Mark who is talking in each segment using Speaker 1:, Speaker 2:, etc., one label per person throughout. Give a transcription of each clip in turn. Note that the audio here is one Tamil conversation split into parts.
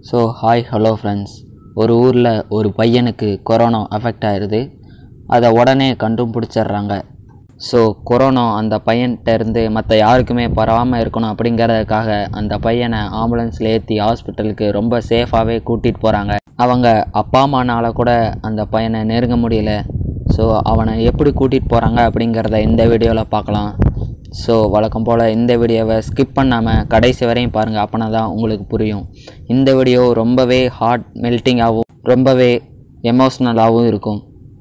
Speaker 1: ஸோ ஹாய் ஹலோ ஃப்ரெண்ட்ஸ் ஒரு ஊரில் ஒரு பையனுக்கு கொரோனா அஃபெக்ட் ஆயிடுது அதை உடனே கண்டுபிடிச்சிடுறாங்க ஸோ கொரோனா அந்த பையன்கிட்ட இருந்து மற்ற யாருக்குமே பரவாமல் இருக்கணும் அப்படிங்கிறதுக்காக அந்த பையனை ஆம்புலன்ஸில் ஏற்றி ஹாஸ்பிட்டலுக்கு ரொம்ப சேஃபாகவே கூட்டிகிட்டு போகிறாங்க அவங்க அப்பா அம்மானால கூட அந்த பையனை நெருங்க முடியல ஸோ அவனை எப்படி கூட்டிகிட்டு போகிறாங்க அப்படிங்கிறத இந்த வீடியோவில் பார்க்கலாம் ஸோ வழக்கம் போல் இந்த வீடியோவை ஸ்கிப் பண்ணாமல் கடைசி வரையும் பாருங்கள் அப்போனா தான் உங்களுக்கு புரியும் இந்த வீடியோ ரொம்பவே ஹார்ட் மெல்ட்டிங்காகவும் ரொம்பவே எமோஷ்னலாகவும் இருக்கும்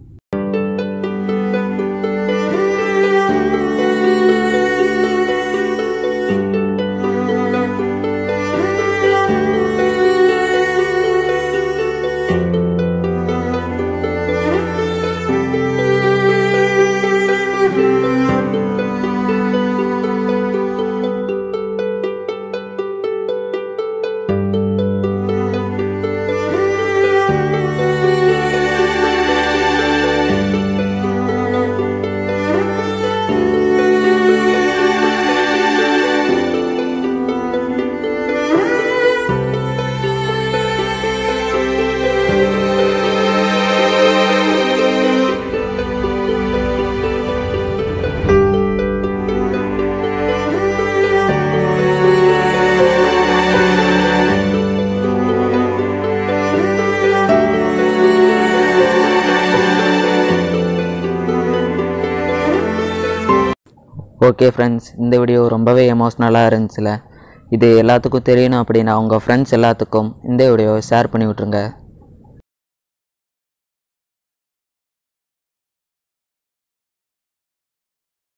Speaker 1: ஓகே ஃப்ரெண்ட்ஸ் இந்த வீடியோ ரொம்பவே எமோஷ்னலாக இருந்துச்சுல இது எல்லாத்துக்கும் தெரியணும் அப்படின்னா உங்கள் ஃப்ரெண்ட்ஸ் எல்லாத்துக்கும் இந்த வீடியோவை ஷேர் பண்ணி விட்ருங்க